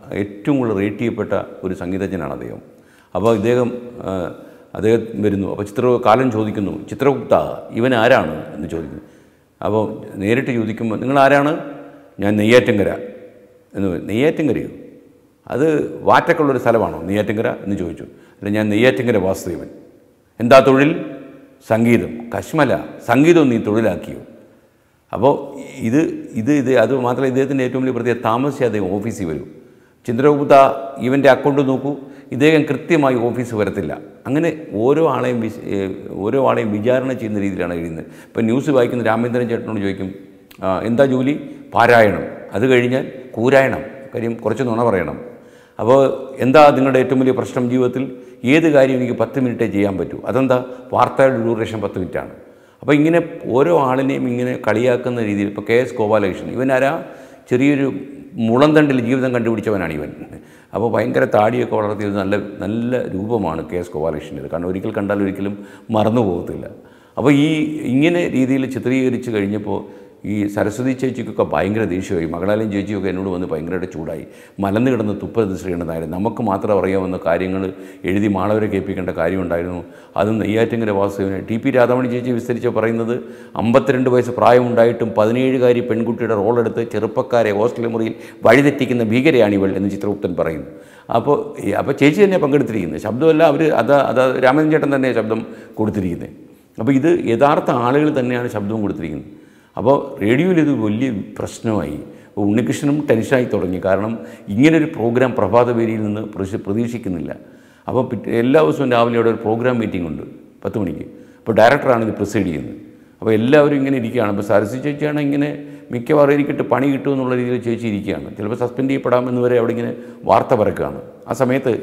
ഏറ്റവും കൂടുതൽ റേറ്റ് ചെയ്യപ്പെട്ട ഒരു സംഗീതജ്ഞനാണ് അദ്ദേഹം അപ്പോൾ ഇദ്ദേഹം ആ, അദ്ദേഹം വരുന്നു അപ്പോൾ ചിത്ര കാലം ചോദിക്കുന്നു ചിത്രഗുപ്ത ഇവൻ ആരാണ് എന്ന് ചോദിക്കുന്നു അപ്പോൾ നേരിട്ട് ചോദിക്കുമ്പോൾ നിങ്ങൾ ആരാണ് ഞാൻ നെയ്യാറ്റിൻകര എന്ന് പറയും. നെയ്യാറ്റിൻകരയോ അത് വാറ്റക്കുള്ളൊരു സ്ഥലമാണോ നെയ്യാറ്റിൻകര എന്ന് ചോദിച്ചു അല്ല ഞാൻ നെയ്യാറ്റിൻകര വാസുദേവൻ എന്താ തൊഴിൽ സംഗീതം കശ്മല സംഗീതം നീ തൊഴിലാക്കിയോ അപ്പോൾ ഇത് ഇത് ഇത് അത് മാത്രമല്ല ഇദ്ദേഹത്തിൻ്റെ ഏറ്റവും വലിയ പ്രത്യേകത താമസിച്ച് അദ്ദേഹം ഓഫീസിൽ വരും ചന്ദ്രഗുപ്ത ഇവൻ്റെ അക്കൗണ്ട് നോക്കൂ ഇദ്ദേഹം കൃത്യമായി ഓഫീസ് വരത്തില്ല അങ്ങനെ ഓരോ ആളെയും വിശ ഏ, ഓരോ ആളെയും വിചാരണ ചെയ്യുന്ന രീതിയിലാണ് എഴുതുന്നത് ഇപ്പം ന്യൂസ് വായിക്കുന്ന രാമേന്ദ്രൻ ചേട്ടനോട് ചോദിക്കും "ആ, എന്താ ജോലി പാരായണം അത് കഴിഞ്ഞാൽ കൂരായണം കാര്യം കുറച്ച് നുണ പറയണം അപ്പോൾ എന്താ നിങ്ങളുടെ ഏറ്റവും വലിയ പ്രശ്നം ജീവിതത്തിൽ ഏത് കാര്യം എനിക്ക് പത്ത് മിനിറ്റേ ചെയ്യാൻ പറ്റൂ അതെന്താ വാർത്തയുടെ ഡ്യൂറേഷൻ പത്ത് മിനിറ്റാണ് അപ്പോൾ ഇങ്ങനെ ഓരോ ആളിനെയും ഇങ്ങനെ കളിയാക്കുന്ന രീതിയിൽ ഇപ്പോൾ കെ എസ് ഗോപാലകൃഷ്ണൻ ഇവനാരാ ചെറിയൊരു മുളന്തണ്ടിൽ ജീവിതം കണ്ടുപിടിച്ചവനാണ് ഇവൻ അപ്പോൾ ഭയങ്കര താടിയൊക്കെ വളർത്തിയത് നല്ല നല്ല രൂപമാണ് കെ എസ് ഗോപാലകൃഷ്ണൻ്റെ കാരണം ഒരിക്കൽ കണ്ടാൽ ഒരിക്കലും മറന്നു പോകത്തില്ല അപ്പോൾ ഈ ഇങ്ങനെ രീതിയിൽ ചിത്രീകരിച്ച് കഴിഞ്ഞപ്പോൾ ഈ സരസ്വതി ചേച്ചിക്കൊക്കെ ഭയങ്കര ദേഷ്യമായി മകളാലും ചേച്ചിയൊക്കെ എന്നോട് വന്ന് ഭയങ്കരമായിട്ട് ചൂടായി മലന്ന് കിടന്ന് തുപ്പത് ശ്രീകണ്ഠനായിരുന്നു നമുക്ക് മാത്രം അറിയാവുന്ന കാര്യങ്ങൾ എഴുതി മാളവരെ കേൾപ്പിക്കേണ്ട കാര്യമുണ്ടായിരുന്നു അതും നെയ്യാറ്റിങ്കര വാസുവിന് ടി പി രാധാമണി ചേച്ചി വിസ്തരിച്ച് പറയുന്നത് അമ്പത്തിരണ്ട് വയസ്സ് പ്രായമുണ്ടായിട്ടും പതിനേഴുകാരി പെൺകുട്ടിയുടെ റോളെടുത്ത് ചെറുപ്പക്കാരെ ഹോസ്റ്റൽ മുറിയിൽ വഴിതെറ്റിക്കുന്ന ഭീകരയാണ് ഇവൾ എന്ന് ചിത്രഗുപ്തൻ പറയുന്നു അപ്പോൾ ഈ- അപ്പോൾ ചേച്ചി തന്നെ പങ്കെടുത്തിരിക്കുന്നത് ശബ്ദമല്ല അവർ അത് അത് രാമൻ ചേട്ടൻ തന്നെ ശബ്ദം കൊടുത്തിരിക്കുന്നത് അപ്പോൾ ഇത് യഥാർത്ഥ ആളുകൾ തന്നെയാണ് ശബ്ദവും കൊടുത്തിരിക്കുന്നത് അപ്പോൾ റേഡിയോയിൽ ഇത് വലിയ പ്രശ്നമായി അപ്പോൾ ഉണ്ണികൃഷ്ണനും ടെൻഷനായി തുടങ്ങി കാരണം ഇങ്ങനൊരു പ്രോഗ്രാം പ്രഭാതവേദിയിൽ നിന്ന് പ്രതീക്ഷ- പ്രതീക്ഷിക്കുന്നില്ല അപ്പോൾ പിറ്റേ എല്ലാ ദിവസവും രാവിലെ അവിടെ ഒരു പ്രോഗ്രാം മീറ്റിംഗ് ഉണ്ട് പത്ത് മണിക്ക് അപ്പോൾ ഡയറക്ടറാണ് ഇത് പ്രിസൈഡ് ചെയ്യുന്നത് അപ്പോൾ എല്ലാവരും ഇങ്ങനെ ഇരിക്കുകയാണ് അപ്പോൾ സരസ്വതി ചേച്ചിയാണ് ഇങ്ങനെ മിക്കവാറും എനിക്കിട്ട് പണി കിട്ടുമെന്നുള്ള രീതിയിൽ ചേച്ചി ഇരിക്കുകയാണ് ചിലപ്പോൾ സസ്പെൻഡ് ചെയ്യപ്പെടാമെന്ന് വരെ അവിടെ ഇങ്ങനെ വാർത്ത പരക്കുകയാണ് ആ സമയത്ത്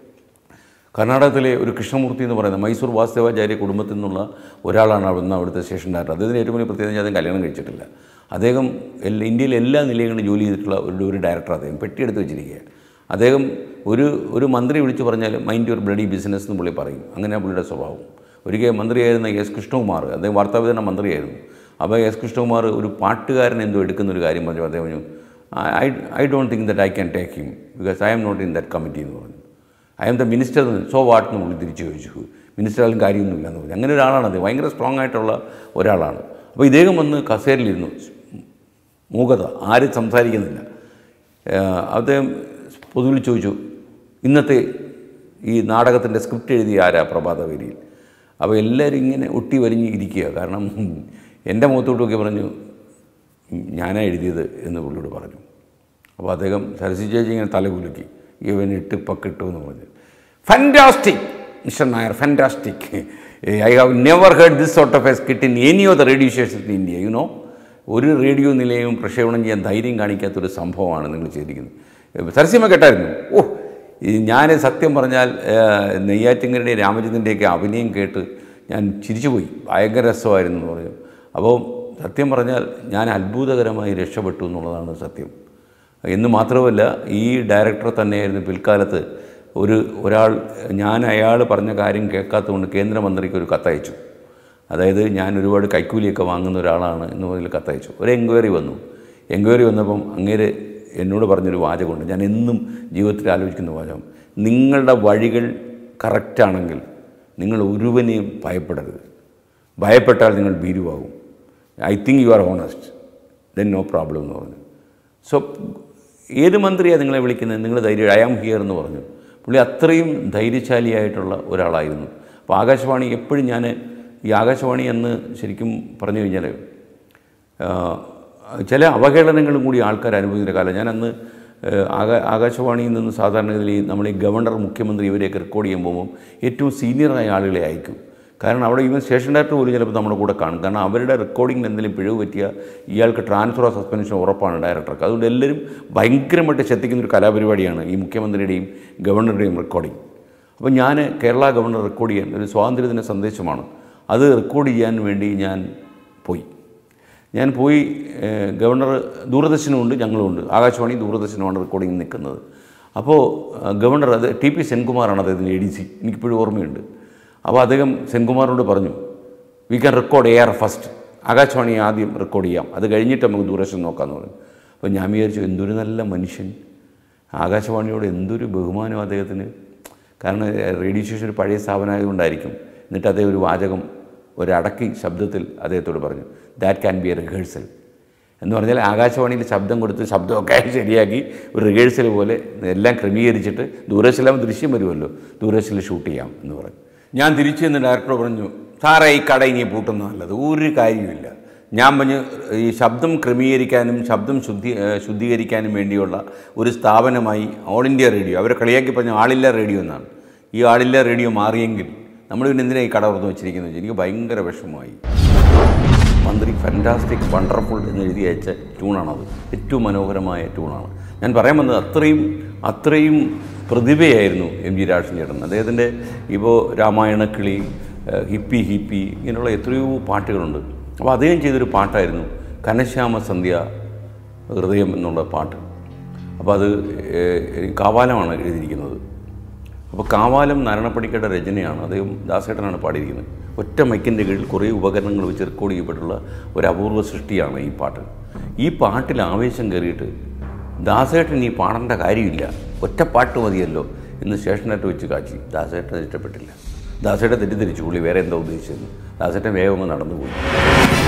കർണാടകത്തിലെ ഒരു കൃഷ്ണമൂർത്തി എന്ന് പറയുന്ന മൈസൂർ വാസുദേവാചാര്യ കുടുംബത്തിൽ നിന്നുള്ള ഒരാളാണ് അവിടുന്ന് അവിടുത്തെ സ്റ്റേഷൻ ഡയറക്ടർ അദ്ദേഹത്തിന് ഏറ്റവും വലിയ പ്രത്യേകത അദ്ദേഹം കല്യാണം കഴിച്ചിട്ടില്ല അദ്ദേഹം എല്ലാ ഇന്ത്യയിലെ എല്ലാ നിലയങ്ങളിലും ജോലി ചെയ്തിട്ടുള്ള ഒരു ഒരു ഡയറക്ടർ അദ്ദേഹം പെട്ടിയെടുത്ത് വെച്ചിരിക്കുകയാണ് അദ്ദേഹം ഒരു ഒരു മന്ത്രി വിളിച്ചു പറഞ്ഞാൽ മൈൻഡ് യുവർ ബ്ലഡി ബിസിനസ് എന്ന് പുള്ളി പറയും അങ്ങനെയാണ് പുള്ളിയുടെ സ്വഭാവം ഒരിക്കൽ മന്ത്രിയായിരുന്ന എസ് കൃഷ്ണകുമാർ അദ്ദേഹം വാർത്താവിതരണ മന്ത്രിയായിരുന്നു അപ്പോൾ എസ് കൃഷ്ണകുമാർ ഒരു പാട്ടുകാരൻ എന്തോ എടുക്കുന്ന ഒരു കാര്യം പറഞ്ഞു അദ്ദേഹം പറഞ്ഞു I I don't think that I can take him because I'm not in that committee എന്ന് പറഞ്ഞു I'm the minister so what എന്ന് പുള്ളി തിരിച്ചു ചോദിച്ചു മിനിസ്റ്ററാലും കാര്യമൊന്നുമില്ല എന്ന് പറഞ്ഞു അങ്ങനെ ഒരാളാണ് അത് ഭയങ്കര സ്ട്രോങ് ആയിട്ടുള്ള ഒരാളാണ് അപ്പോൾ ഇദ്ദേഹം വന്ന് കസേരയിലിരുന്നു മൂകത ആരും സംസാരിക്കുന്നില്ല ഏഹ് അദ്ദേഹം പൊതുവിൽ ചോദിച്ചു ഇന്നത്തെ ഈ നാടകത്തിൻ്റെ സ്ക്രിപ്റ്റ് എഴുതിയ ആരാ പ്രഭാതവേദിയിൽ അപ്പോൾ എല്ലാവരും ഇങ്ങനെ ഒട്ടി വലിഞ്ഞ് ഇരിക്കുക കാരണം എൻ്റെ മുഖത്തോട്ടൊക്കെ പറഞ്ഞു ഞാനാ എഴുതിയത് എന്ന് പുള്ളിയോട് പറഞ്ഞു അപ്പോൾ അദ്ദേഹം സരസ്വതി ചേച്ചി ഇങ്ങനെ തലകുലുക്കി ഇവൻ ഇട്ട് പക്കിട്ടു എന്ന് പറഞ്ഞു fantastic mister Nair fantastic I have never heard this sort of a skit in any of the radio station in India you know ഒരു റേഡിയോ നിലയവും പ്രക്ഷേപണം ചെയ്യാൻ ധൈര്യം കാണിക്കാത്തൊരു സംഭവമാണ് നിങ്ങൾ ചെയ്തിരിക്കുന്നത് സരസ്യമ കേട്ടായിരുന്നു ഓ ഈ ഞാൻ സത്യം പറഞ്ഞാൽ ഏഹ്, നെയ്യാറ്റിങ്കരുടെയും രാമചന്ദ്രൻ്റെയൊക്കെ അഭിനയം കേട്ട് ഞാൻ ചിരിച്ചുപോയി ഭയങ്കര രസമായിരുന്നു എന്ന് പറഞ്ഞു അപ്പോൾ സത്യം പറഞ്ഞാൽ ഞാൻ അത്ഭുതകരമായി രക്ഷപ്പെട്ടു എന്നുള്ളതാണ് സത്യം എന്ന് മാത്രമല്ല ഈ ഡയറക്ടർ തന്നെയായിരുന്നു പിൽക്കാലത്ത് ഒരു ഒരാൾ ഞാൻ അയാൾ പറഞ്ഞ കാര്യം കേൾക്കാത്തതുകൊണ്ട് കേന്ദ്രമന്ത്രിക്ക് ഒരു കത്തയച്ചു അതായത് ഞാൻ ഒരുപാട് കൈക്കൂലിയൊക്കെ വാങ്ങുന്ന ഒരാളാണ് എന്ന് പറഞ്ഞ് കത്തയച്ചു ഒരു എൻക്വയറി വന്നു എൻക്വയറി വന്നപ്പം അങ്ങേര് എന്നോട് പറഞ്ഞൊരു വാചകമുണ്ട് ഞാൻ എന്നും ജീവിതത്തിൽ ആലോചിക്കുന്ന വാചകം നിങ്ങളുടെ വഴികൾ കറക്റ്റാണെങ്കിൽ നിങ്ങൾ ഒരുവനെയും ഭയപ്പെടരുത് ഭയപ്പെട്ടാൽ നിങ്ങൾ ഭീരുവാകും I think you are honest then no problem എന്ന് പറഞ്ഞു സോ ഏത് മന്ത്രിയാണ് നിങ്ങളെ വിളിക്കുന്നത് നിങ്ങൾ ധൈര്യം ഐ ആം ഹിയർ എന്ന് പറഞ്ഞു പുള്ളി അത്രയും ധൈര്യശാലിയായിട്ടുള്ള ഒരാളായിരുന്നു അപ്പോൾ ആകാശവാണി എപ്പോഴും ഞാൻ ഈ ആകാശവാണി എന്ന് ശരിക്കും പറഞ്ഞു കഴിഞ്ഞാൽ ആ, ചില അവഹേളനങ്ങളും കൂടി ആൾക്കാർ അനുഭവിക്കുന്ന കാലം ഞാൻ അന്ന് ആകാ ആകാശവാണിയിൽ നിന്ന് സാധാരണഗതിയിൽ നമ്മൾ ഈ ഗവർണർ മുഖ്യമന്ത്രി ഇവരെയൊക്കെ റെക്കോർഡ് ചെയ്യാൻ പോകുമ്പോൾ ഏറ്റവും സീനിയറായ ആളുകളെ അയക്കും കാരണം അവിടെ ഇവൻ സ്റ്റേഷൻ ഡയറക്ടർ പോലും ചിലപ്പോൾ നമ്മുടെ കൂടെ കാണും കാരണം അവരുടെ റെക്കോർഡിങ്ങിൽ എന്തെങ്കിലും പിഴവ് പറ്റിയാൽ ഇയാൾക്ക് ട്രാൻസ്ഫറോ സസ്പെൻഷനോ ഉറപ്പാണ് ഡയറക്ടർക്ക് അതുകൊണ്ട് എല്ലാവരും ഭയങ്കരമായിട്ട് ശ്രദ്ധിക്കുന്ന ഒരു കലാപരിപാടിയാണ് ഈ മുഖ്യമന്ത്രിയുടെയും ഗവർണറുടെയും റെക്കോർഡിങ് അപ്പോൾ ഞാൻ കേരള ഗവർണർ റെക്കോർഡ് ചെയ്യാൻ ഒരു സ്വാതന്ത്ര്യദിന സന്ദേശമാണ് അത് റെക്കോർഡ് ചെയ്യാൻ വേണ്ടി ഞാൻ പോയി ഞാൻ പോയി ഏഹ്, ഗവർണർ ദൂരദർശനമുണ്ട് ഞങ്ങളുമുണ്ട് ആകാശവാണി ദൂരദർശനമാണ് റെക്കോർഡിങ് നിൽക്കുന്നത് അപ്പോൾ ഏഹ്, ഗവർണർ അത് ടി പി സെൻകുമാറാണ് അദ്ദേഹത്തിൻ്റെ എ ഡി സി എനിക്കിപ്പോഴും ഓർമ്മയുണ്ട് അപ്പോൾ അദ്ദേഹം സെൻകുമാറിനോട് പറഞ്ഞു we can record air first ആകാശവാണി ആദ്യം റെക്കോർഡ് ചെയ്യാം അത് കഴിഞ്ഞിട്ട് നമുക്ക് ദൂരദർശനം നോക്കാമെന്ന് പറഞ്ഞു അപ്പോൾ ഞാൻ വിചാരിച്ചു എന്തൊരു നല്ല മനുഷ്യൻ ആകാശവാണിയോട് എന്തൊരു ബഹുമാനം അദ്ദേഹത്തിന് കാരണം റേഡിയോ സ്റ്റേഷൻ ഒരു പഴയ സ്ഥാപനമായതുകൊണ്ടായിരിക്കും എന്നിട്ട് അദ്ദേഹം ഒരു വാചകം ഒരടക്കി ശബ്ദത്തിൽ അദ്ദേഹത്തോട് പറഞ്ഞു that can be a rehearsal എന്ന് പറഞ്ഞാൽ ആകാശവാണിയിൽ ശബ്ദം കൊടുത്ത് ശബ്ദമൊക്കെ ശരിയാക്കി ഒരു റിഹേഴ്സൽ പോലെ എല്ലാം ക്രമീകരിച്ചിട്ട് ദൂരദർശനിലാകുമ്പോൾ ദൃശ്യം വരുമല്ലോ ദൂരദർശനിൽ ഷൂട്ട് ചെയ്യാം എന്ന് പറഞ്ഞു ഞാൻ തിരിച്ചു നിന്ന് ഡയറക്ടർ പറഞ്ഞു സാറേ ഈ കട ഇനി പൂട്ടുന്ന നല്ലത് ഒരു കാര്യമില്ല ഞാൻ പറഞ്ഞു ഈ ശബ്ദം ക്രമീകരിക്കാനും ശബ്ദം ശുദ്ധി ഏഹ് ശുദ്ധീകരിക്കാനും വേണ്ടിയുള്ള ഒരു സ്ഥാപനമായി ഓൾ ഇന്ത്യ റേഡിയോ അവരെ കളിയാക്കി പറഞ്ഞ ആളില്ല റേഡിയോ എന്നാണ് ഈ ആളില്ല റേഡിയോ മാറിയെങ്കിൽ നമ്മൾ പിന്നെ എന്തിനാണ് ഈ കട തുറന്ന് വെച്ചിരിക്കുന്നത് എനിക്ക് ഭയങ്കര വിഷമമായി മന്ത്രി ഫാൻറ്റാസ്റ്റിക് വണ്ടർഫുൾ എന്ന് എഴുതി അയച്ച ട്യൂണാണത് ഏറ്റവും മനോഹരമായ ട്യൂണാണ് ഞാൻ പറയാൻ വന്നത് അത്രയും അത്രയും പ്രതിഭയായിരുന്നു എം ജി രാജൻ ചേട്ടൻ അദ്ദേഹത്തിൻ്റെ ഇപ്പോൾ രാമായണക്കിളി ഏഹ് ഹിപ്പി ഹിപ്പി ഇങ്ങനെയുള്ള എത്രയോ പാട്ടുകളുണ്ട് അപ്പോൾ അദ്ദേഹം ചെയ്തൊരു പാട്ടായിരുന്നു കനശ്യാമ സന്ധ്യ ഹൃദയം എന്നുള്ള പാട്ട് അപ്പോൾ അത് ഏഹ് കാവാലമാണ് എഴുതിയിരിക്കുന്നത് അപ്പോൾ കാവാലം നാരായണപ്പടിക്കയുടെ രചനയാണ് അദ്ദേഹം ദാസേട്ടനാണ് പാടിയിരിക്കുന്നത് ഒറ്റ മൈക്കിൻ്റെ കീഴിൽ കുറേ ഉപകരണങ്ങൾ വെച്ച് റെക്കോർഡ് ചെയ്യപ്പെട്ടുള്ള ഒരു അപൂർവ സൃഷ്ടിയാണ് ഈ പാട്ട് ഈ പാട്ടിൽ ആവേശം കയറിയിട്ട് ദാസേട്ടൻ ഈ പാടേണ്ട കാര്യമില്ല ഒറ്റ പാട്ട് മതിയല്ലോ എന്ന് സ്റ്റേഷനായിട്ട് വെച്ച് കാച്ചി ദാസേട്ടൻ ഇഷ്ടപ്പെട്ടില്ല ദാസേട്ടൻ തെറ്റിദ്ധരിച്ചു പുള്ളി വേറെ എന്താ ഉദ്ദേശിച്ചത് ദാസേട്ടൻ വേഗം അങ്ങ് നടന്നു പോയി